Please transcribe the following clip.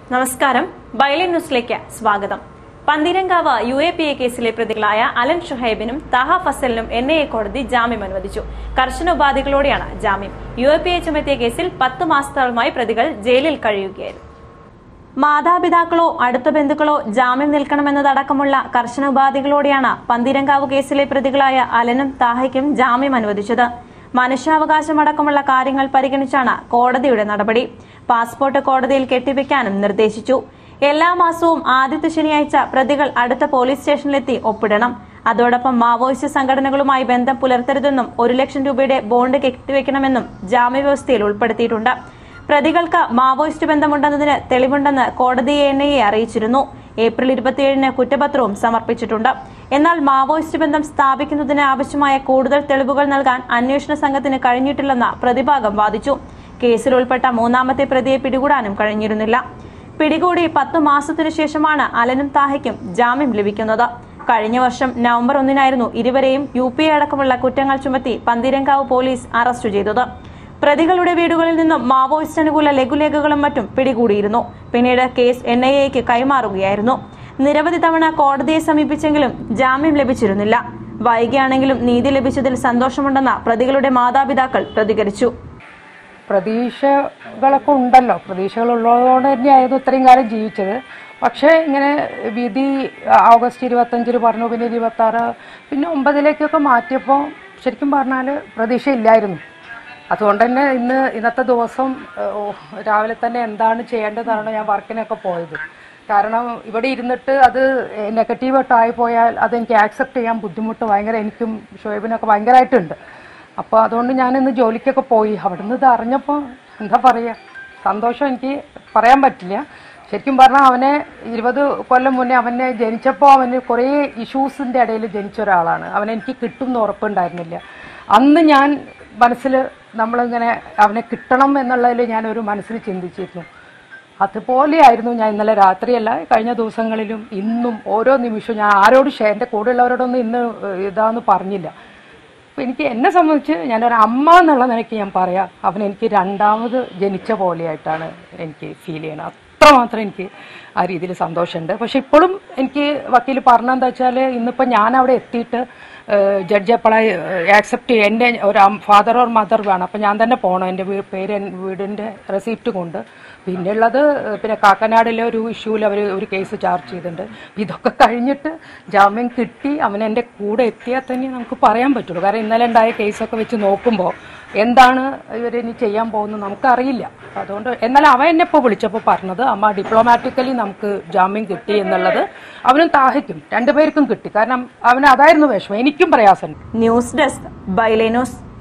നമസ്കാരം ബൈലൻ ന്യൂസിലേക്ക് സ്വാഗതം Pantheerankavu U A P A കേസിലെ പ്രതികളായ അലൻ ഷുഹൈബിനും താഹ ഫസലിനും എൻ ഐ എ കോടതി ജാമ്യം അനുവദിച്ചു കർശന ഉപാധികളോടെയാണ് ജാമ്യം യു എ പി എ ചുമത്തിയ കേസിൽ പത്ത് മാസത്തോളമായി പ്രതികൾ ജയിലിൽ കഴിയുകയായിരുന്നു മാതാപിതാക്കളോ അടുത്ത ബന്ധുക്കളോ ജാമ്യം നിൽക്കണമെന്നതടക്കമുള്ള കർശന ഉപാധികളോടെയാണ് പന്തീരങ്കാവ് കേസിലെ പ്രതികളായ അലനും താഹയ്ക്കും ജാമ്യം അനുവദിച്ചത് മനുഷ്യാവകാശമടക്കമുള്ള കാര്യങ്ങൾ പരിഗണിച്ചാണ് കോടതിയുടെ നടപടി പാസ്പോർട്ട് കോടതിയിൽ കെട്ടിവെക്കാനും നിർദ്ദേശിച്ചു എല്ലാ മാസവും ആദ്യത്തെ ശനിയാഴ്ച പ്രതികൾ അടുത്ത പോലീസ് സ്റ്റേഷനിലെത്തി ഒപ്പിടണം അതോടൊപ്പം മാവോയിസ്റ്റ് സംഘടനകളുമായി ബന്ധം പുലർത്തരുതെന്നും ഒരു ലക്ഷം രൂപയുടെ ബോണ്ട് കെട്ടിവെക്കണമെന്നും ജാമ്യവ്യവസ്ഥയിൽ ഉൾപ്പെടുത്തിയിട്ടുണ്ട് പ്രതികൾക്ക് മാവോയിസ്റ്റ് ബന്ധമുണ്ടെന്നതിന് തെളിവുണ്ടെന്ന് കോടതി എൻ ഐ എ അറിയിച്ചിരുന്നു ഏപ്രിൽ ഇരുപത്തിയേഴിന് കുറ്റപത്രവും സമർപ്പിച്ചിട്ടുണ്ട് എന്നാൽ മാവോയിസ്റ്റ് ബന്ധം സ്ഥാപിക്കുന്നതിന് ആവശ്യമായ കൂടുതൽ തെളിവുകൾ നൽകാൻ അന്വേഷണ സംഘത്തിന് കഴിഞ്ഞിട്ടില്ലെന്ന് പ്രതിഭാഗം വാദിച്ചു കേസിൽ ഉൾപ്പെട്ട മൂന്നാമത്തെ പ്രതിയെ പിടികൂടാനും കഴിഞ്ഞിരുന്നില്ല പിടികൂടി പത്തു മാസത്തിനു ശേഷമാണ് അലനും താഹയ്ക്കും ജാമ്യം ലഭിക്കുന്നത് കഴിഞ്ഞ വർഷം നവംബർ ഒന്നിനായിരുന്നു ഇരുവരെയും യു പി എ അടക്കമുള്ള കുറ്റങ്ങൾ ചുമത്തി പന്തീരങ്കാവ് പോലീസ് അറസ്റ്റ് ചെയ്തത് പ്രതികളുടെ വീടുകളിൽ നിന്നും മാവോയിസ്റ്റ് അനുകൂല ലഘുലേഖകളും മറ്റും പിടികൂടിയിരുന്നു പിന്നീട് കേസ് എൻ ഐ എക്ക് കൈമാറുകയായിരുന്നു നിരവധി തവണ കോടതിയെ സമീപിച്ചെങ്കിലും ജാമ്യം ലഭിച്ചിരുന്നില്ല വൈകിയാണെങ്കിലും നീതി ലഭിച്ചതിൽ സന്തോഷമുണ്ടെന്ന് പ്രതികളുടെ മാതാപിതാക്കൾ പ്രതികരിച്ചു പ്രതീക്ഷകളൊക്കെ ഉണ്ടല്ലോ പ്രതീക്ഷകളുള്ളതുകൊണ്ട് തന്നെയായിരുന്നു ഇത്രയും കാലം ജീവിച്ചത് പക്ഷേ ഇങ്ങനെ വിധി ഓഗസ്റ്റ് ഇരുപത്തഞ്ചിന് പറഞ്ഞു പിന്നെ ഇരുപത്തി ആറ് പിന്നെ ഒമ്പതിലേക്കൊക്കെ മാറ്റിയപ്പോൾ ശരിക്കും പറഞ്ഞാൽ പ്രതീക്ഷയില്ലായിരുന്നു അതുകൊണ്ട് തന്നെ ഇന്ന് ഇന്നത്തെ ദിവസം ഏഹ്, ഓ, രാവിലെ തന്നെ എന്താണ് ചെയ്യേണ്ടതാണ് ഞാൻ വർക്കിനൊക്കെ പോയത് കാരണം ഇവിടെ ഇരുന്നിട്ട് അത് നെഗറ്റീവായിട്ടായി പോയാൽ അതെനിക്ക് ആക്സെപ്റ്റ് ചെയ്യാൻ ബുദ്ധിമുട്ട് ഭയങ്കര എനിക്കും ഷോയബിനൊക്കെ ഭയങ്കരമായിട്ടുണ്ട് അപ്പോൾ അതുകൊണ്ട് ഞാനിന്ന് ജോലിക്കൊക്കെ പോയി അവിടുന്ന് ഇത് അറിഞ്ഞപ്പോൾ എന്താ പറയുക സന്തോഷം എനിക്ക് പറയാൻ പറ്റില്ല ശരിക്കും പറഞ്ഞാൽ അവനെ ഇരുപത് കൊല്ലം മുന്നേ അവനെ ജനിച്ചപ്പോൾ അവന് കുറേ ഇഷ്യൂസിൻ്റെ ഇടയിൽ ജനിച്ച ഒരാളാണ് അവനെ എനിക്ക് കിട്ടും എന്ന് ഉറപ്പുണ്ടായിരുന്നില്ല അന്ന് ഞാൻ മനസ്സിൽ നമ്മളിങ്ങനെ അവനെ കിട്ടണം എന്നുള്ളതിൽ ഞാൻ ഒരു മനസ്സിൽ ചിന്തിച്ചിരുന്നു അതുപോലെയായിരുന്നു ഞാൻ ഇന്നലെ രാത്രിയല്ല കഴിഞ്ഞ ദിവസങ്ങളിലും ഇന്നും ഓരോ നിമിഷവും ഞാൻ ആരോടും ഷെയർ എൻ്റെ കൂടെയുള്ളവരോടൊന്നും ഇന്ന് ഇതാന്ന് പറഞ്ഞില്ല അപ്പൊ എനിക്ക് എന്നെ സംബന്ധിച്ച് ഞാനൊരു അമ്മ എന്നുള്ള നിലയ്ക്ക് ഞാൻ പറയാം അവൻ എനിക്ക് രണ്ടാമത് ജനിച്ച പോലെയായിട്ടാണ് എനിക്ക് ഫീൽ ചെയ്യണത് അത്രമാത്രം എനിക്ക് ആ രീതിയിൽ സന്തോഷമുണ്ട് പക്ഷെ ഇപ്പോഴും എനിക്ക് വക്കീൽ പറഞ്ഞെന്താ വെച്ചാൽ ഇന്നിപ്പോൾ ഞാൻ അവിടെ എത്തിയിട്ട് ജഡ്ജ് എപ്പോഴായി ആക്സെപ്റ്റ് ചെയ്യും എൻ്റെ ഒരു ഫാദർ ഓർ മദർ വേണം അപ്പം ഞാൻ തന്നെ പോകണം എൻ്റെ വീ- പേര് എൻ- വീടിൻ്റെ റെസിപ്റ്റ് കൊണ്ട് പിന്നെ ഉള്ളത് ഏഹ്, പിന്നെ കാക്കനാടിലെ ഒരു ഇഷ്യൂവിൽ അവർ ഒരു കേസ് ചാർജ് ചെയ്തിട്ടുണ്ട് അപ്പൊ ഇതൊക്കെ കഴിഞ്ഞിട്ട് ജാമ്യം കിട്ടി അവൻ എൻ്റെ കൂടെ എത്തിയാൽ തന്നെ നമുക്ക് പറയാൻ പറ്റുള്ളൂ കാരണം ഇന്നലെ ഉണ്ടായ കേസൊക്കെ വെച്ച് നോക്കുമ്പോൾ എന്താണ് ഇവരിനി ചെയ്യാൻ പോകുന്നത് നമുക്കറിയില്ല അപ്പൊ അതുകൊണ്ട് എന്നാൽ അവൻ എന്നെ ഇപ്പോൾ വിളിച്ചപ്പോൾ പറഞ്ഞത് അമ്മ ഡിപ്ലോമാറ്റിക്കലി നമുക്ക് ജാമ്യം കിട്ടി എന്നുള്ളത് അവനും താഹിക്കും രണ്ടുപേർക്കും കിട്ടി കാരണം അവന് അതായിരുന്നു വിഷമം എനിക്കും പ്രയാസം ന്യൂസ് ഡെസ്ക് ബൈലേ ന്യൂസ്